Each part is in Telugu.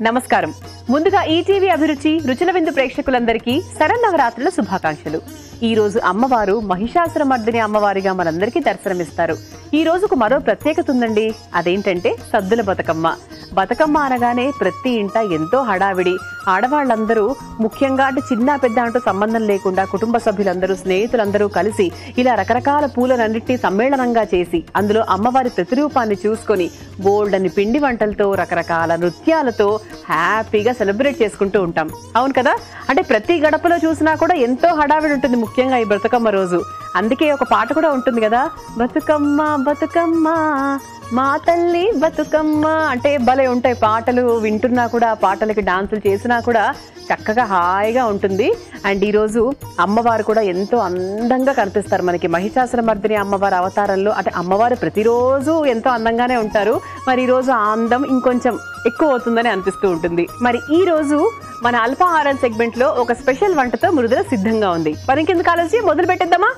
నమస్కారం ముందుగా ఈటీవీ అభిరుచి రుచుల విందు ప్రేక్షకులందరికీ శరన్నవరాత్రుల శుభాకాంక్షలు ఈ రోజు అమ్మవారు మహిషాసురమర్దిని అమ్మవారిగా మనందరికీ దర్శనమిస్తారు ఈ రోజుకు మరో ప్రత్యేకత ఉందండి అదేంటంటే సద్దుల బతుకమ్మ బతుకమ్మ అనగానే ప్రతి ఇంట ఎంతో హడావిడి ఆడవాళ్ళందరూ ముఖ్యంగా అంటే చిన్న పెద్ద అంటూ సంబంధం లేకుండా కుటుంబ సభ్యులందరూ స్నేహితులందరూ కలిసి ఇలా రకరకాల పూలనన్నింటినీ సమ్మేళనంగా చేసి అందులో అమ్మవారి ప్రతిరూపాన్ని చూసుకొని బోల్డ్ అని పిండి వంటలతో రకరకాల నృత్యాలతో హ్యాపీగా సెలబ్రేట్ చేసుకుంటూ ఉంటాం అవును కదా అంటే ప్రతి గడపలో చూసినా కూడా ఎంతో హడావిడి ఉంటుంది ముఖ్యంగా ఈ బతుకమ్మ రోజు అందుకే ఒక పాట కూడా ఉంటుంది కదా బతుకమ్మ బతుకమ్మ మా తల్లి బతుకమ్మ అంటే భలే ఉంటాయి పాటలు వింటున్నా కూడా ఆ పాటలకి డాన్సులు చేసినా కూడా చక్కగా హాయిగా ఉంటుంది అండ్ ఈరోజు అమ్మవారు కూడా ఎంతో అందంగా కనిపిస్తారు మనకి మహిషాసురమర్దిని అమ్మవారి అవతారంలో అంటే అమ్మవారు ప్రతిరోజు ఎంతో అందంగానే ఉంటారు మరి ఈరోజు ఆ అందం ఇంకొంచెం ఎక్కువ అవుతుందని అనిపిస్తూ ఉంటుంది మరి ఈ రోజు మన అల్పాహారం సెగ్మెంట్ లో ఒక స్పెషల్ వంటతో మృదుల సిద్ధంగా ఉంది మరి ఇంకెందుకు ఆలోచి మొదలు పెట్టేద్దామా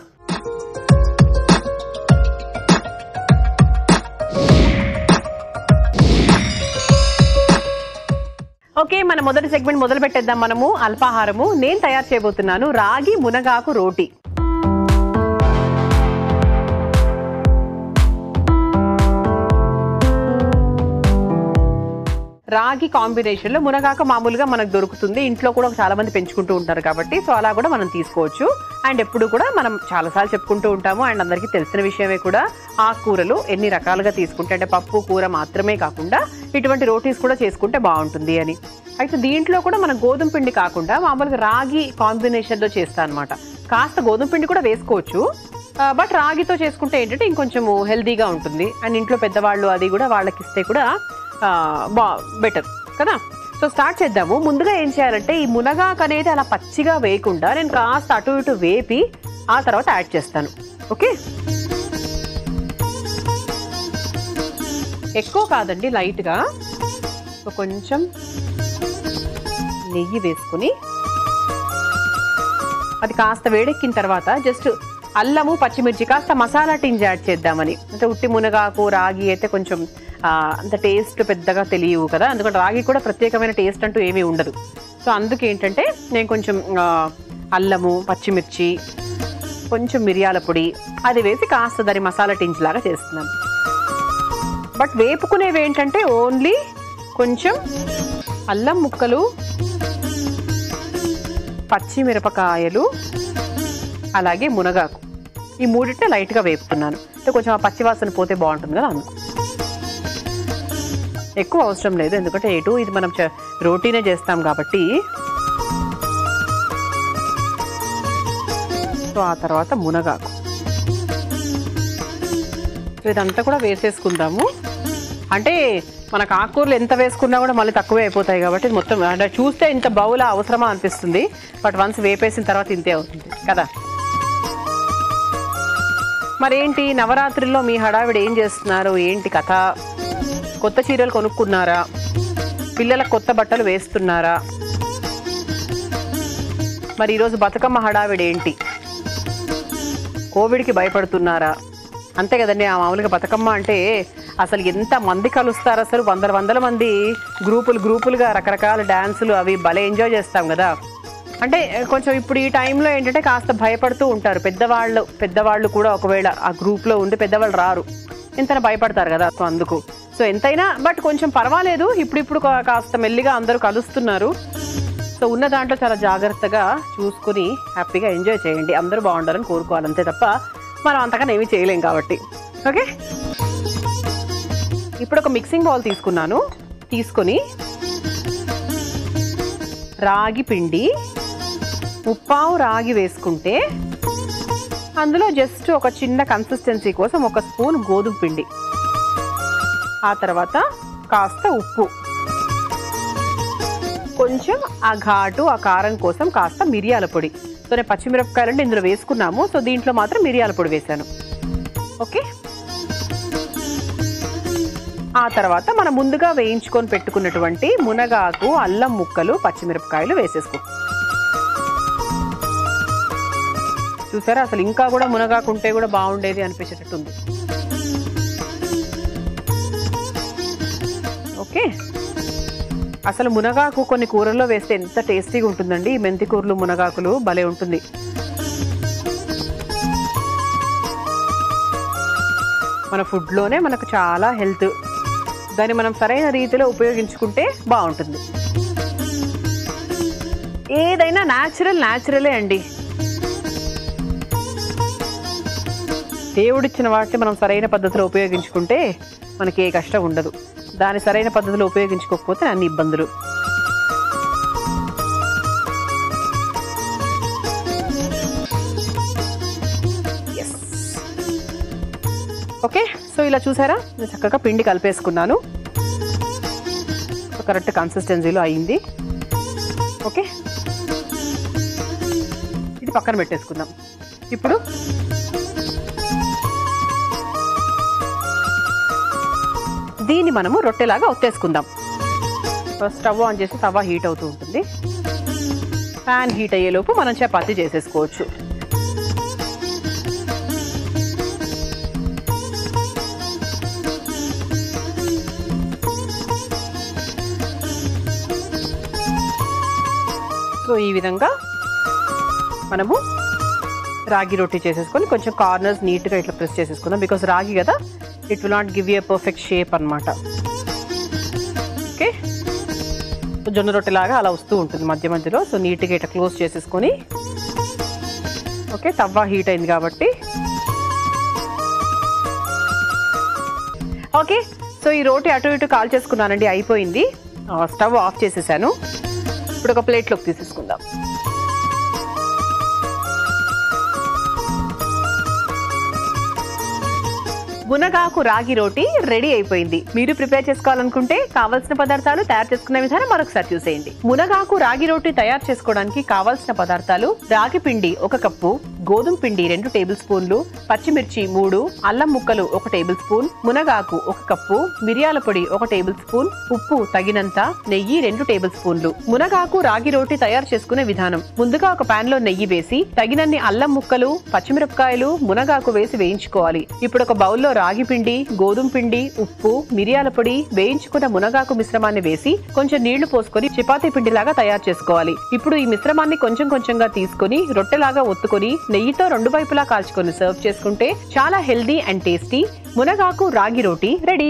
ఓకే మన మొదటి సెగ్మెంట్ మొదలు పెట్టేద్దాం మనము అల్పాహారము నేను తయారు చేయబోతున్నాను రాగి మునగాకు రోటి రాగి కాంబినేషన్ లో మునగాకు మామూలుగా మనకు దొరుకుతుంది ఇంట్లో కూడా చాలా మంది పెంచుకుంటూ ఉంటారు కాబట్టి సో అలా కూడా మనం తీసుకోవచ్చు అండ్ ఎప్పుడు కూడా మనం చాలాసార్లు చెప్పుకుంటూ ఉంటాము అండ్ అందరికీ తెలిసిన విషయమే కూడా ఆకుకూరలు ఎన్ని రకాలుగా తీసుకుంటే అంటే పప్పు కూర మాత్రమే కాకుండా ఇటువంటి రోటీస్ కూడా చేసుకుంటే బాగుంటుంది అని అయితే దీంట్లో కూడా మనం గోధుమ పిండి కాకుండా మామూలుగా రాగి కాంబినేషన్లో చేస్తా అనమాట కాస్త గోధుమ పిండి కూడా వేసుకోవచ్చు ఆ, బట్ రాగితో చేసుకుంటే ఏంటంటే ఇంకొంచెం హెల్దీగా ఉంటుంది అండ్ ఇంట్లో పెద్దవాళ్ళు అది కూడా వాళ్ళకి ఇస్తే కూడా ఆ, బా బెటర్ కదా సో స్టార్ట్ చేద్దాము ముందుగా ఏం చేయాలంటే ఈ మునగాకు అనేది అలా పచ్చిగా వేయకుండా నేను కాస్త అటు ఇటు వేపి ఆ తర్వాత యాడ్ చేస్తాను ఓకే ఎక్కువ కాదండి లైట్గా సో కొంచెం నెయ్యి వేసుకుని అది కాస్త వేడెక్కిన తర్వాత జస్ట్ అల్లము పచ్చిమిర్చి కాస్త మసాలా టింజ్ యాడ్ చేద్దామని అంటే ఉట్టి మునగాకు రాగి అయితే కొంచెం ఆ, అంత టేస్ట్ పెద్దగా తెలియవు కదా ఎందుకంటే రాగి కూడా ప్రత్యేకమైన టేస్ట్ అంటూ ఏమీ ఉండదు సో అందుకే ఏంటంటే నేను కొంచెం ఆ, అల్లము పచ్చిమిర్చి కొంచెం మిరియాల పొడి అది వేసి కాస్త దాని మసాలా టింజ్ లాగా చేస్తున్నాను బట్ వేపుకునేవి ఏంటంటే ఓన్లీ కొంచెం అల్లం ముక్కలు పచ్చిమిరపకాయలు అలాగే మునగాకు ఈ మూడింటిని లైట్గా వేపుతున్నాను అంటే కొంచెం ఆ పచ్చివాసన పోతే బాగుంటుంది కదా అందుకు ఎక్కువ అవసరం లేదు ఎందుకంటే ఎటు ఇది మనం చ- రోటీనే చేస్తాం కాబట్టి సో ఆ తర్వాత మునగాకు సో ఇదంతా కూడా వేసేసుకుందాము అంటే మనకు ఆకుకూరలు ఎంత వేసుకున్నా కూడా మళ్ళీ తక్కువే అయిపోతాయి కాబట్టి ఇది మొత్తం అంటే చూస్తే ఇంత బౌలా అవసరమా అనిపిస్తుంది బట్ వన్స్ వేపేసిన తర్వాత ఇంతే అవుతుంది కదా మరేంటి నవరాత్రుల్లో మీ హడావిడి ఏం చేస్తున్నారు ఏంటి కథ కొత్త చీరలు కొనుక్కున్నారా పిల్లలకు కొత్త బట్టలు వేస్తున్నారా మరి ఈరోజు బతుకమ్మ హడావిడి ఏంటి కోవిడ్కి భయపడుతున్నారా అంతే కదండి ఆ మామూలుగా బతుకమ్మ అంటే అసలు ఎంత మంది కలుస్తారు అసలు వందల వందల మంది గ్రూపులు గ్రూపులుగా రకరకాల డ్యాన్సులు అవి భలే ఎంజాయ్ చేస్తాం కదా అంటే కొంచెం ఇప్పుడు ఈ టైంలో ఏంటంటే కాస్త భయపడుతూ ఉంటారు పెద్దవాళ్ళు పెద్దవాళ్ళు కూడా ఒకవేళ ఆ గ్రూప్లో ఉండి పెద్దవాళ్ళు రారు ఎంత భయపడతారు కదా సో అందుకు సో ఎంతైనా బట్ కొంచెం పర్వాలేదు ఇప్పుడిప్పుడు కా- కాస్త మెల్లిగా అందరూ కలుస్తున్నారు సో ఉన్న దాంట్లో చాలా జాగ్రత్తగా చూసుకుని హ్యాపీగా ఎంజాయ్ చేయండి అందరూ బాగుండాలని కోరుకోవాలి అంతే తప్ప మనం అంతకన్నా ఏమీ చేయలేం కాబట్టి ఓకే ఇప్పుడు ఒక మిక్సింగ్ బౌల్ తీసుకున్నాను తీసుకొని రాగి పిండి ఉప్పావు రాగి వేసుకుంటే అందులో జస్ట్ ఒక చిన్న కన్సిస్టెన్సీ కోసం ఒక స్పూన్ గోధుమ పిండి ఆ తర్వాత కాస్త ఉప్పు కొంచెం ఆ ఘాటు ఆ కారం కోసం కాస్త మిరియాల పొడి సో నేను పచ్చిమిరపకాయలు అంటే ఇందులో వేసుకున్నాము సో దీంట్లో మాత్రం మిరియాల పొడి వేశాను ఓకే ఆ తర్వాత మనం ముందుగా వేయించుకొని పెట్టుకున్నటువంటి మునగాకు అల్లం ముక్కలు పచ్చిమిరపకాయలు వేసేసుకో చూసారా అసలు ఇంకా కూడా మునగాకు ఉంటే కూడా బాగుండేది అనిపించేటట్టు ఉంది ఓకే అసలు మునగాకు కొన్ని కూరల్లో వేస్తే ఎంత టేస్టీగా ఉంటుందండి ఈ మెంతి కూరలు మునగాకులు భలే ఉంటుంది మన ఫుడ్లోనే మనకు చాలా హెల్త్ దాన్ని మనం సరైన రీతిలో ఉపయోగించుకుంటే బాగుంటుంది ఏదైనా న్యాచురల్ న్యాచురలే అండి దేవుడిచ్చిన వాటిని మనం సరైన పద్ధతిలో ఉపయోగించుకుంటే మనకి ఏ కష్టం ఉండదు దాని సరైన పద్ధతిలో ఉపయోగించుకోకపోతే అన్ని ఇబ్బందులు Yes. ఓకే సో ఇలా చూసారా నేను చక్కగా పిండి కలిపేసుకున్నాను కరెక్ట్ కన్సిస్టెన్సీలో అయింది ఓకే ఇది పక్కన పెట్టేసుకుందాం ఇప్పుడు దీన్ని మనము రొట్టెలాగా ఒత్తేసుకుందాం స్టవ్ ఆన్ చేసి తవా హీట్ అవుతూ ఉంటుంది ప్యాన్ హీట్ అయ్యేలోపు మనం చపాతీ చేసేసుకోవచ్చు సో ఈ విధంగా మనము రాగి రొట్టి చేసేసుకొని కొంచెం కార్నర్స్ నీట్గా ఇట్లా ప్రెస్ చేసేసుకుందాం బికాస్ రాగి కదా it will not give a perfect shape అనమాట ఓకే జొన్న రొట్టెలాగా అలా వస్తూ ఉంటుంది మధ్య మధ్యలో సో నీట్గా ఇట్లా క్లోజ్ చేసేసుకొని ఓకే తవ్వ హీట్ అయింది కాబట్టి ఓకే సో ఈ రోటి అటు ఇటు కాల్ చేసుకున్నానండి అయిపోయింది ఆ, స్టవ్ ఆఫ్ చేసేసాను ఇప్పుడు ఒక ప్లేట్లోకి తీసేసుకుందాం మునగాకు రాగి రోటి రెడీ అయిపోయింది మీరు ప్రిపేర్ చేసుకోవాలనుకుంటే కావాల్సిన పదార్థాలు తయారు చేసుకునే విధానం మరొకసారి చూసేయండి మునగాకు రాగి రోటి తయారు చేసుకోవడానికి కావాల్సిన పదార్థాలు రాగి పిండి ఒక కప్పు గోధుమ పిండి రెండు టేబుల్ స్పూన్లు పచ్చిమిర్చి మూడు అల్లం ముక్కలు ఒక టేబుల్ స్పూన్ మునగాకు ఒక కప్పు మిరియాల పొడి ఒక టేబుల్ స్పూన్ ఉప్పు తగినంత నెయ్యి రెండు టేబుల్ స్పూన్లు మునగాకు రాగి రోటి తయారు చేసుకునే విధానం ముందుగా ఒక పాన్ లో నెయ్యి వేసి తగినన్ని అల్లం ముక్కలు పచ్చిమిరపకాయలు మునగాకు వేసి వేయించుకోవాలి ఇప్పుడు ఒక బౌల్లో రాగి పిండి గోధుమ పిండి ఉప్పు మిరియాల పొడి వేయించుకున్న మునగాకు మిశ్రమాన్ని వేసి కొంచెం నీళ్లు పోసుకొని చపాతీ పిండిలాగా తయారు చేసుకోవాలి ఇప్పుడు ఈ మిశ్రమాన్ని కొంచెం కొంచెంగా తీసుకొని రొట్టెలాగా ఒత్తుకొని నెయ్యితో రెండు వైపులా కాల్చుకొని సర్వ్ చేసుకుంటే చాలా హెల్దీ అండ్ టేస్టీ మునగాకు రాగి రోటీ రెడీ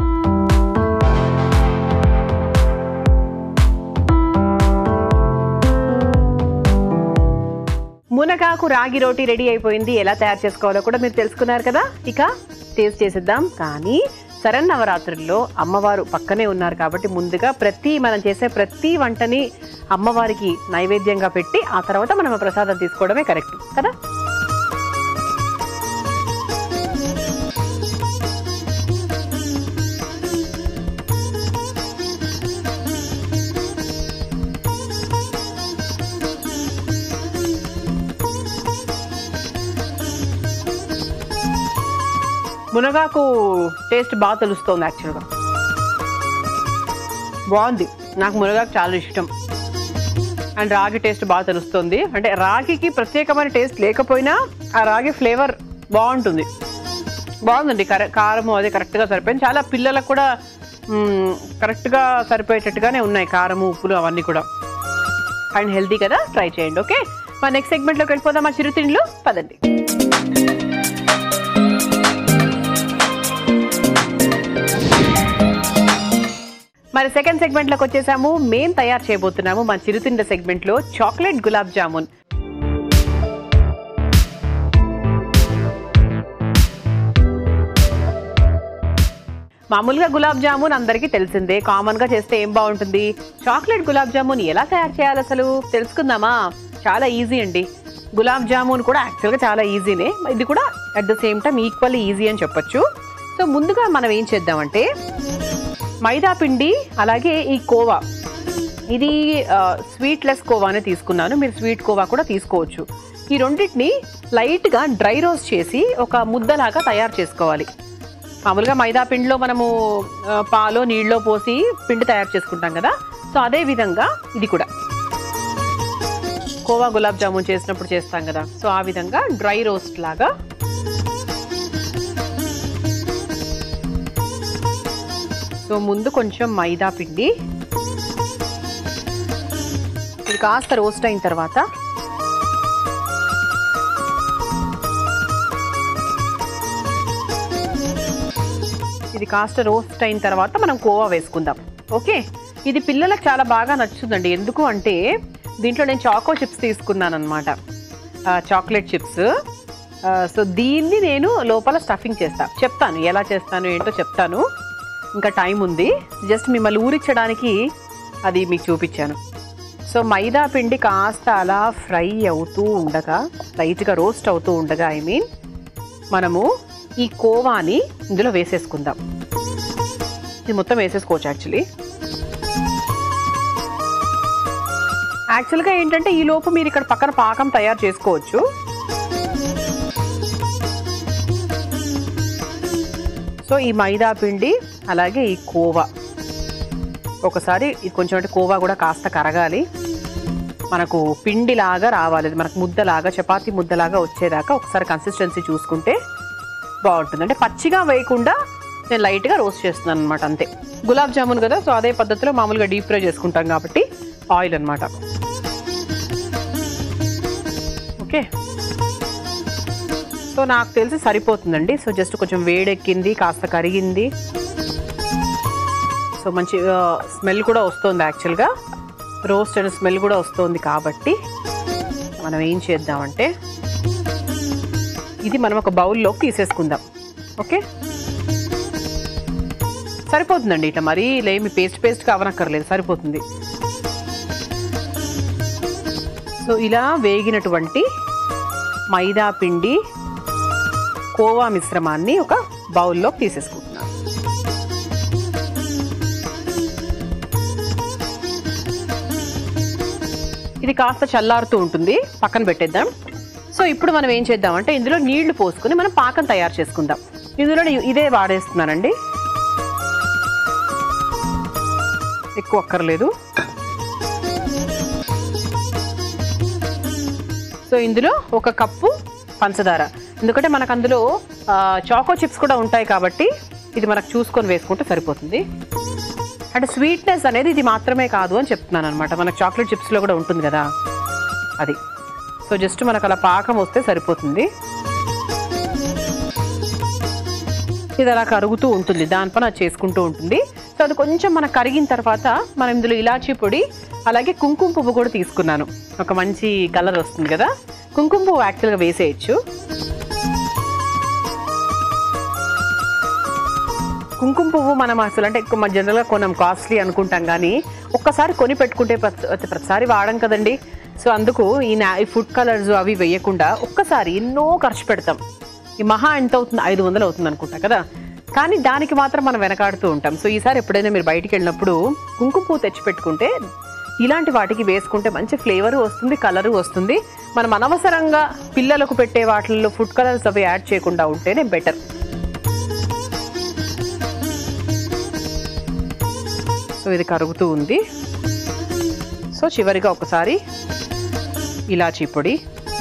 మునగాకు రాగి రోటీ రెడీ అయిపోయింది ఎలా తయారు చేసుకోవాలో కూడా మీరు తెలుసుకున్నారు కదా ఇక టేస్ట్ చేసేద్దాం కానీ శరన్నవరాత్రుల్లో అమ్మవారు పక్కనే ఉన్నారు కాబట్టి ముందుగా ప్రతి మనం చేసే ప్రతి వంటని అమ్మవారికి నైవేద్యంగా పెట్టి ఆ తర్వాత మనం ఆ ప్రసాదం తీసుకోవడమే కరెక్ట్ కదా మునగాకు టేస్ట్ బాగా తెలుస్తుంది యాక్చువల్గా బాగుంది నాకు మునగాకు చాలా ఇష్టం అండ్ రాగి టేస్ట్ బాగా తెలుస్తుంది అంటే రాగికి ప్రత్యేకమైన టేస్ట్ లేకపోయినా ఆ రాగి ఫ్లేవర్ బాగుంటుంది బాగుందండి కర కారము అది కరెక్ట్గా సరిపోయింది చాలా పిల్లలకు కూడా మ్మ్, కరెక్ట్గా సరిపోయేటట్టుగానే ఉన్నాయి కారము ఉప్పులు అవన్నీ కూడా అండ్ హెల్తీ కదా ట్రై చేయండి ఓకే మా నెక్స్ట్ సెగ్మెంట్లోకి వెళ్ళిపోదాం మా చిరుతిండ్లు పదండి మరి సెకండ్ సెగ్మెంట్ లోకి వచ్చేసాము మేం తయారు చేయబోతున్నాము మా చిరుతిండ సెగ్మెంట్ లో చాక్లెట్ గులాబ్ జామున్ మామూలుగా గులాబ్ జామున్ అందరికీ తెలిసిందే కామన్ గా చేస్తే ఏం బాగుంటుంది చాక్లెట్ గులాబ్ జామున్ ఎలా తయారు చేయాలి అసలు తెలుసుకుందామా చాలా ఈజీ అండి గులాబ్ జామున్ కూడా యాక్చువల్గా చాలా ఈజీనే ఇది కూడా at the same time equal easy అని చెప్పొచ్చు సో ముందుగా మనం ఏం చేద్దామంటే మైదా పిండి అలాగే ఈ కోవా ఇది స్వీట్ లెస్ కోవానే తీసుకున్నాను మీరు స్వీట్ కోవా కూడా తీసుకోవచ్చు ఈ రెండింటిని లైట్గా డ్రై రోస్ట్ చేసి ఒక ముద్దలాగా తయారు చేసుకోవాలి మామూలుగా మైదా పిండిలో మనము ఆ, పాలో నీళ్ళలో పోసి పిండి తయారు చేసుకుంటాం కదా సో అదే విధంగా ఇది కూడా కోవా గులాబ్ జామున్ చేసినప్పుడు చేస్తాం కదా సో ఆ విధంగా డ్రై రోస్ట్ లాగా సో ముందు కొంచెం మైదా పిండి కాస్త రోస్ట్ అయిన తర్వాత ఇది కాస్త రోస్ట్ అయిన తర్వాత మనం కోవా వేసుకుందాం ఓకే ఇది పిల్లలకు చాలా బాగా నచ్చుతుందండి ఎందుకు అంటే దీంట్లో నేను చాకో చిప్స్ తీసుకున్నాను అనమాట చాక్లెట్ చిప్స్ సో దీన్ని నేను లోపల స్టఫింగ్ చేస్తా చెప్తాను ఎలా చేస్తాను ఏంటో చెప్తాను ఇంకా టైం ఉంది జస్ట్ మిమ్మల్ని ఊరించడానికి అది మీకు చూపించాను సో మైదా పిండి కాస్త అలా ఫ్రై అవుతూ ఉండగా లైట్గా రోస్ట్ అవుతూ ఉండగా ఐ మీన్ మనము ఈ కోవాని ఇందులో వేసేసుకుందాం ఇది మొత్తం వేసేసుకోవచ్చు యాక్చువల్లీ యాక్చువల్గా ఏంటంటే ఈ లోపు మీరు ఇక్కడ పక్కన పాకం తయారు చేసుకోవచ్చు సో ఈ మైదా పిండి అలాగే ఈ కోవా ఒకసారి ఇది కొంచెం అంటే కోవా కూడా కాస్త కరగాలి మనకు పిండిలాగా రావాలి ఇది మనకు ముద్దలాగా చపాతీ ముద్దలాగా వచ్చేదాకా ఒకసారి కన్సిస్టెన్సీ చూసుకుంటే బాగుంటుంది అంటే పచ్చిగా వేయకుండా నేను లైట్గా రోస్ట్ చేస్తున్నాను అనమాట అంతే గులాబ్ జామున్ కదా సో అదే పద్ధతిలో మామూలుగా డీప్ ఫ్రై చేసుకుంటాం కాబట్టి ఆయిల్ అనమాట ఓకే సో నాకు తెలిసి సరిపోతుందండి సో జస్ట్ కొంచెం వేడెక్కింది కాస్త కరిగింది సో మంచి స్మెల్ కూడా వస్తుంది యాక్చువల్గా రోస్ట్ అండ్ స్మెల్ కూడా వస్తుంది కాబట్టి మనం ఏం చేద్దామంటే ఇది మనం ఒక బౌల్లోకి తీసేసుకుందాం ఓకే సరిపోతుందండి ఇట్లా మరీ లేమి పేస్ట్ పేస్ట్ కావనక్కర్లేదు సరిపోతుంది సో ఇలా వేగినటువంటి మైదా పిండి కోవా మిశ్రమాన్ని ఒక బౌల్లోకి తీసేసుకుంటున్నాను ఇది కాస్త చల్లారుతూ ఉంటుంది పక్కన పెట్టేద్దాం సో ఇప్పుడు మనం ఏం చేద్దామంటే ఇందులో నీళ్లు పోసుకుని మనం పాకం తయారు చేసుకుందాం ఇందులో నేను ఇదే వాడేస్తున్నానండి ఎక్కువ అక్కర్లేదు సో ఇందులో ఒక కప్పు పంచదార ఎందుకంటే మనకు అందులో ఆ, చాకో చిప్స్ కూడా ఉంటాయి కాబట్టి ఇది మనకు చూసుకొని వేసుకుంటే సరిపోతుంది అంటే స్వీట్నెస్ అనేది ఇది మాత్రమే కాదు అని చెప్తున్నాను అనమాట మనకు చాక్లెట్ చిప్స్లో కూడా ఉంటుంది కదా అది సో జస్ట్ మనకు అలా పాకం వస్తే సరిపోతుంది ఇది అలా కరుగుతూ ఉంటుంది దానిపైన అది చేసుకుంటూ ఉంటుంది సో అది కొంచెం మనకు కరిగిన తర్వాత మనం ఇందులో ఇలాచీ పొడి అలాగే కుంకుమ పువ్వు కూడా తీసుకున్నాను ఒక మంచి కలర్ వస్తుంది కదా కుంకుమ పువ్వు యాక్చువల్గా వేసేయచ్చు కుంకుమ పువ్వు మనం అసలు అంటే ఎక్కువ జనరల్గా కొనం కాస్ట్లీ అనుకుంటాం కానీ ఒక్కసారి కొని పెట్టుకుంటే ప్రతి ప్రతిసారి వాడం కదండి సో అందుకు ఈ నా ఈ ఫుడ్ కలర్స్ అవి వేయకుండా ఒక్కసారి ఎన్నో ఖర్చు పెడతాం ఈ మహా ఎంత అవుతుంది ఐదు వందలు అవుతుంది అనుకుంటా కదా కానీ దానికి మాత్రం మనం వెనకాడుతూ ఉంటాం సో ఈసారి ఎప్పుడైనా మీరు బయటికి వెళ్ళినప్పుడు కుంకుమ పువ్వు తెచ్చి పెట్టుకుంటే ఇలాంటి వాటికి వేసుకుంటే మంచి ఫ్లేవర్ వస్తుంది కలర్ వస్తుంది మనం అనవసరంగా పిల్లలకు పెట్టే వాటిల్లో ఫుడ్ కలర్స్ అవి యాడ్ చేయకుండా ఉంటేనే బెటర్ సో ఇది కరుగుతూ ఉంది సో చివరిగా ఒకసారి ఇలాచీ పొడి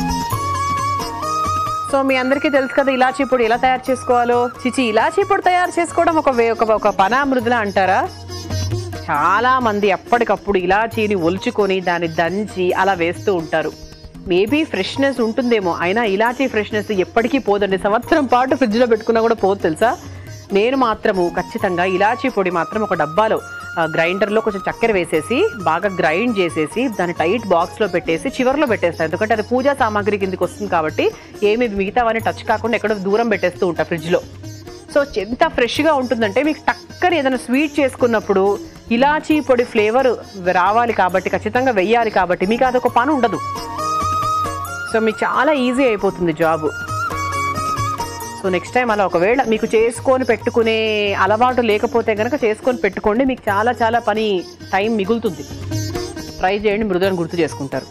సో మీ అందరికీ తెలుసు కదా ఇలాచీ పొడి ఎలా తయారు చేసుకోవాలో చిచి ఇలాచీ పొడి తయారు చేసుకోవడం ఒక వే- ఒక ఒక పనామృదులా అంటారా చాలా మంది ఎప్పటికప్పుడు ఇలాచీని ఒలుచుకొని దాన్ని దంచి అలా వేస్తూ ఉంటారు మేబీ ఫ్రెష్నెస్ ఉంటుందేమో అయినా ఇలాచీ ఫ్రెష్నెస్ ఎప్పటికీ పోదండి సంవత్సరం పాటు ఫ్రిడ్జ్లో పెట్టుకున్నా కూడా పోదు తెలుసా నేను మాత్రము ఖచ్చితంగా ఇలాచీ పొడి మాత్రం ఒక డబ్బాలో ఆ, గ్రైండర్లో కొంచెం చక్కెర వేసేసి బాగా గ్రైండ్ చేసేసి దాన్ని టైట్ బాక్స్లో పెట్టేసి చివర్లో పెట్టేస్తాను ఎందుకంటే అది పూజా సామాగ్రి కిందకి వస్తుంది కాబట్టి ఏమి మిగతావన్నీ టచ్ కాకుండా ఎక్కడో దూరం పెట్టేస్తూ ఉంటా ఫ్రిడ్జ్లో సో ఎంత ఫ్రెష్గా ఉంటుందంటే మీకు టక్కని ఏదైనా స్వీట్ చేసుకున్నప్పుడు ఇలాచీ పొడి ఫ్లేవర్ రావాలి కాబట్టి ఖచ్చితంగా వెయ్యాలి కాబట్టి మీకు అదొక పని ఉండదు సో మీకు చాలా ఈజీ అయిపోతుంది జాబ్ సో నెక్స్ట్ టైం అలా ఒకవేళ మీకు చేసుకొని పెట్టుకునే అలవాటు లేకపోతే కనుక చేసుకొని పెట్టుకోండి మీకు చాలా చాలా పని టైం మిగులుతుంది ట్రై చేయండి మృదుని గుర్తు చేసుకుంటారు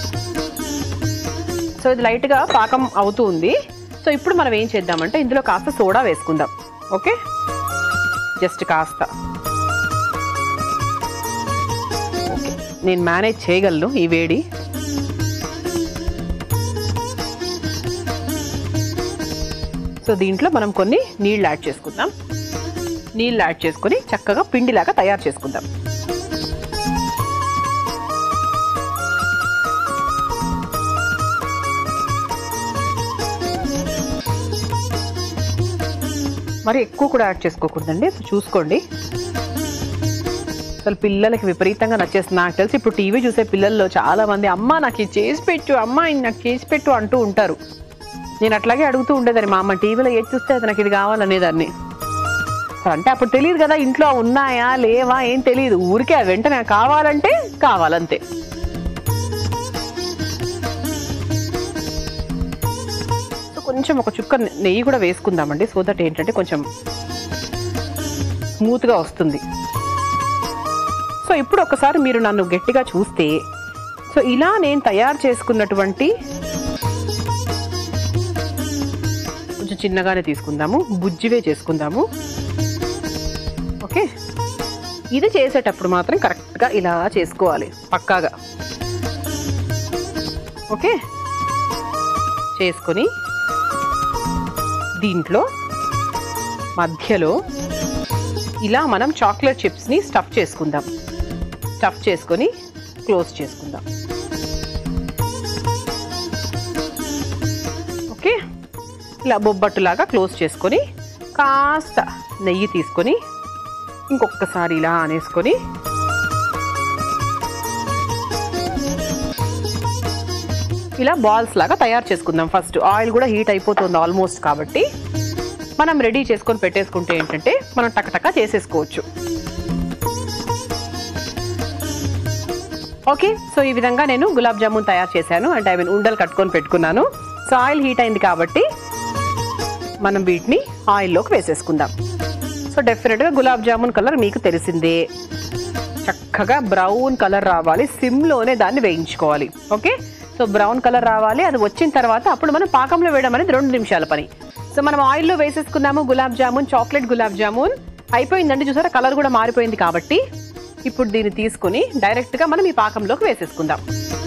సో ఇది లైట్గా పాకం అవుతూ ఉంది సో ఇప్పుడు మనం ఏం చేద్దామంటే ఇందులో కాస్త సోడా వేసుకుందాం ఓకే జస్ట్ కాస్త ఓకే నేను మేనేజ్ చేయగలను ఈ వేడి సో దీంట్లో మనం కొన్ని నీళ్ళు యాడ్ చేసుకుందాం నీళ్ళు యాడ్ చేసుకొని చక్కగా పిండిలాగా తయారు చేసుకుందాం మరి ఎక్కువ కూడా యాడ్ చేసుకోకూడదండి సో చూసుకోండి అసలు పిల్లలకి విపరీతంగా నచ్చేస్తుంది నాకు తెలిసి ఇప్పుడు టీవీ చూసే పిల్లల్లో చాలా మంది అమ్మ నాకు ఇది చేసి పెట్టు అమ్మ ఇది నాకు చేసి పెట్టు అంటూ ఉంటారు నేను అట్లాగే అడుగుతూ ఉండేదాన్ని మా అమ్మ టీవీలో ఏది చూస్తే అది నాకు ఇది కావాలనేదాన్ని అంటే అప్పుడు తెలియదు కదా ఇంట్లో ఉన్నాయా లేవా ఏం తెలియదు ఊరికే ఆ వెంటనే కావాలంటే కావాలంతే సో కొంచెం ఒక చుక్క నెయ్యి కూడా వేసుకుందామండి సో దట్ ఏంటంటే కొంచెం స్మూత్గా వస్తుంది సో ఇప్పుడు ఒకసారి మీరు నన్ను గట్టిగా చూస్తే సో ఇలా నేను తయారు చేసుకున్నటువంటి కొంచెం చిన్నగానే తీసుకుందాము బుజ్జివే చేసుకుందాము ఓకే ఇది చేసేటప్పుడు మాత్రం కరెక్ట్గా ఇలా చేసుకోవాలి పక్కాగా ఓకే చేసుకొని దీంట్లో మధ్యలో ఇలా మనం చాక్లెట్ చిప్స్ని స్టఫ్ చేసుకుందాం స్టఫ్ చేసుకొని క్లోజ్ చేసుకుందాం ఓకే ఇలా బొబ్బట్టులాగా క్లోజ్ చేసుకొని కాస్త నెయ్యి తీసుకొని ఇంకొకసారి ఇలా అనేసుకొని ఇలా బాల్స్ లాగా తయారు చేసుకుందాం ఫస్ట్ ఆయిల్ కూడా హీట్ అయిపోతుంది ఆల్మోస్ట్ కాబట్టి మనం రెడీ చేసుకొని పెట్టేసుకుంటే ఏంటంటే మనం టకటక చేసేసుకోవచ్చు ఓకే సో ఈ విధంగా నేను గులాబ్ జామున్ తయారు చేశాను అంటే ఐ మీన్ ఉండలు కట్టుకొని పెట్టుకున్నాను సో ఆయిల్ హీట్ అయింది కాబట్టి మనం వీటిని ఆయిల్లోకి వేసేసుకుందాం సో డెఫినెట్గా గులాబ్ జామున్ కలర్ మీకు తెలిసిందే చక్కగా బ్రౌన్ కలర్ రావాలి సిమ్లోనే దాన్ని వేయించుకోవాలి ఓకే సో బ్రౌన్ కలర్ రావాలి అది వచ్చిన తర్వాత అప్పుడు మనం పాకంలో వేయడం అనేది రెండు నిమిషాల పని సో మనం ఆయిల్లో వేసేసుకున్నాము గులాబ్ జామున్ చాక్లెట్ గులాబ్ జామున్ అయిపోయిందండి చూసారా కలర్ కూడా మారిపోయింది కాబట్టి ఇప్పుడు దీన్ని తీసుకుని డైరెక్ట్గా మనం ఈ పాకంలోకి వేసేసుకుందాం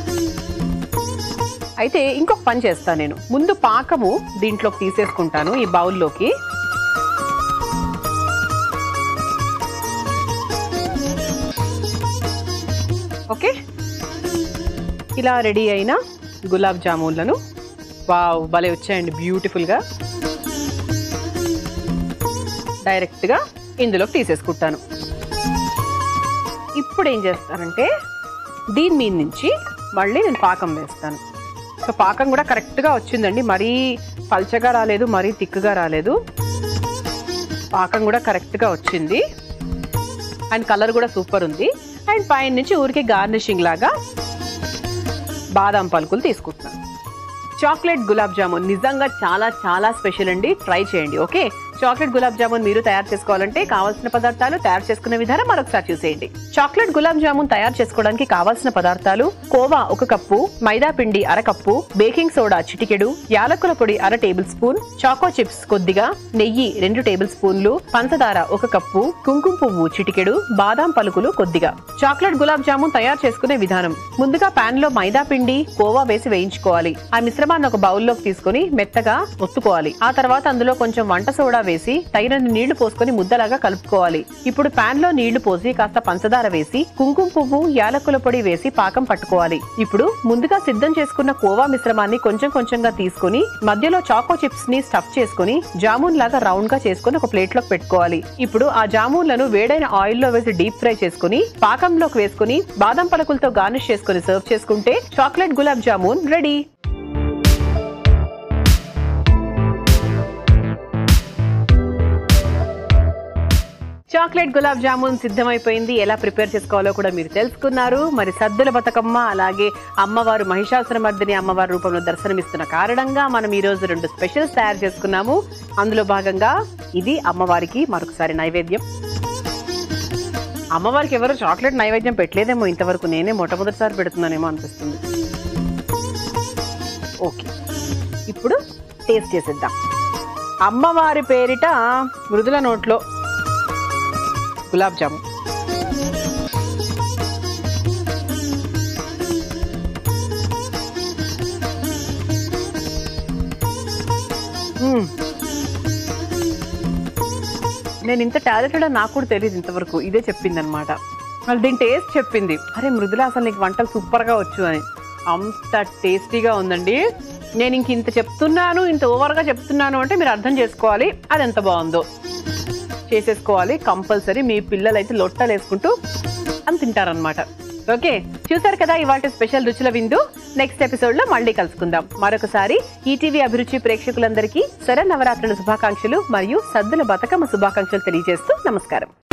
అయితే ఇంకొక పని చేస్తాను నేను ముందు పాకము దీంట్లోకి తీసేసుకుంటాను ఈ బౌల్లోకి ఓకే ఇలా రెడీ అయిన గులాబ్ జామున్లను వావ్ భలే వచ్చాయండి బ్యూటిఫుల్గా డైరెక్ట్గా ఇందులోకి తీసేసుకుంటాను ఇప్పుడు ఏం చేస్తానంటే దీని మీద నుంచి మళ్ళీ నేను పాకం వేస్తాను సో పాకం కూడా కరెక్ట్గా వచ్చిందండి మరీ పల్చగా రాలేదు మరీ తిక్కుగా రాలేదు పాకం కూడా కరెక్ట్గా వచ్చింది అండ్ కలర్ కూడా సూపర్ ఉంది అండ్ పైన నుంచి ఊరికే గార్నిషింగ్ లాగా బాదాం పలుకులు తీసుకుంటున్నాను చాక్లెట్ గులాబ్ జామున్ నిజంగా చాలా చాలా స్పెషల్ అండి ట్రై చేయండి ఓకే చాక్లెట్ గులాబ్ జామున్ మీరు తయారు చేసుకోవాలంటే కావాల్సిన పదార్థాలు తయారు చేసుకునే విధానం మరొకసారి చూసేయండి చాక్లెట్ గులాబ్ జామున్ తయారు చేసుకోవడానికి కావాల్సిన పదార్థాలు కోవా ఒక కప్పు మైదా పిండి అర కప్పు బేకింగ్ సోడా చిటికెడు యాలకుల పొడి అర టేబుల్ స్పూన్ చాకో చిప్స్ కొద్దిగా నెయ్యి రెండు టేబుల్ స్పూన్లు పంచదార ఒక కప్పు కుంకుమ పువ్వు చిటికెడు బాదాం పలుకులు కొద్దిగా చాక్లెట్ గులాబ్ జామున్ తయారు చేసుకునే విధానం ముందుగా పాన్ లో మైదా పిండి కోవా వేసి వేయించుకోవాలి ఆ మిశ్రమాన్ని ఒక బౌల్లోకి తీసుకొని మెత్తగా ఒత్తుకోవాలి ఆ తర్వాత అందులో కొంచెం వంట సోడా వేసి తగినన్ని నీళ్లు పోసుకొని ముద్దలాగా కలుపుకోవాలి ఇప్పుడు పాన్ లో నీళ్లు పోసి కాస్త పంచదార వేసి కుంకుమ పువ్వు యాలకుల పొడి వేసి పాకం పట్టుకోవాలి ఇప్పుడు ముందుగా సిద్ధం చేసుకున్న కోవా మిశ్రమాన్ని కొంచెం కొంచెంగా తీసుకొని మధ్యలో చాకో చిప్స్ ని స్టఫ్ చేసుకుని జామున్ లాగా రౌండ్ గా చేసుకుని ఒక ప్లేట్ లోకి పెట్టుకోవాలి ఇప్పుడు ఆ జామున్లను వేడైన ఆయిల్ లో వేసి డీప్ ఫ్రై చేసుకుని పాకంలోకి వేసుకుని బాదం పలుకులతో గార్నిష్ చేసుకుని సర్వ్ చేసుకుంటే chocolate gulab jamun ready chocolate gulab jamun సిద్ధమైపోయింది ఎలా ప్రిపేర్ చేసుకోవాలో కూడా మీరు తెలుసుకున్నారు మరి సద్దుల బతుకమ్మ అలాగే అమ్మవారు మహిషాసురమర్దిని అమ్మవారి రూపంలో దర్శనమిస్తున్న కారణంగా మనం ఈ రోజు రెండు స్పెషల్స్ తయారు చేసుకున్నాము అందులో భాగంగా ఇది అమ్మవారికి మరొకసారి నైవేద్యం అమ్మవారికి ఎవరు చాక్లెట్ నైవేద్యం పెట్టలేదేమో ఇంతవరకు నేనే మొట్టమొదటిసారి పెడుతున్నానేమో అనిపిస్తుంది ఓకే ఇప్పుడు టేస్ట్ చేసేద్దాం అమ్మవారి పేరిట మృదుల నోట్లో గులాబ్ జామున్ మ్మ్. నేను ఇంత టాలెంటెడ్ అని నాకు కూడా తెలియదు ఇంతవరకు ఇదే చెప్పింది అనమాట మళ్ళీ దీని టేస్ట్ చెప్పింది అరే మృదుల అసలు నీకు వంటలు సూపర్గా వచ్చు అని అంత టేస్టీగా ఉందండి నేను ఇంక ఇంత చెప్తున్నాను ఇంత ఓవర్గా చెప్తున్నాను అంటే మీరు అర్థం చేసుకోవాలి అది ఎంత బాగుందో చేసేసుకోవాలి కంపల్సరీ మీ పిల్లలు అయితే లొట్టలు వేసుకుంటూ అని తింటారనమాట ఓకే చూసారు కదా ఇవాళ స్పెషల్ రుచుల విందు నెక్స్ట్ ఎపిసోడ్ లో మళ్ళీ కలుసుకుందాం మరొకసారి ఈటీవీ అభిరుచి ప్రేక్షకులందరికీ శర నవరాత్రుల శుభాకాంక్షలు మరియు సద్దుల బతుకమ్మ శుభాకాంక్షలు తెలియజేస్తూ నమస్కారం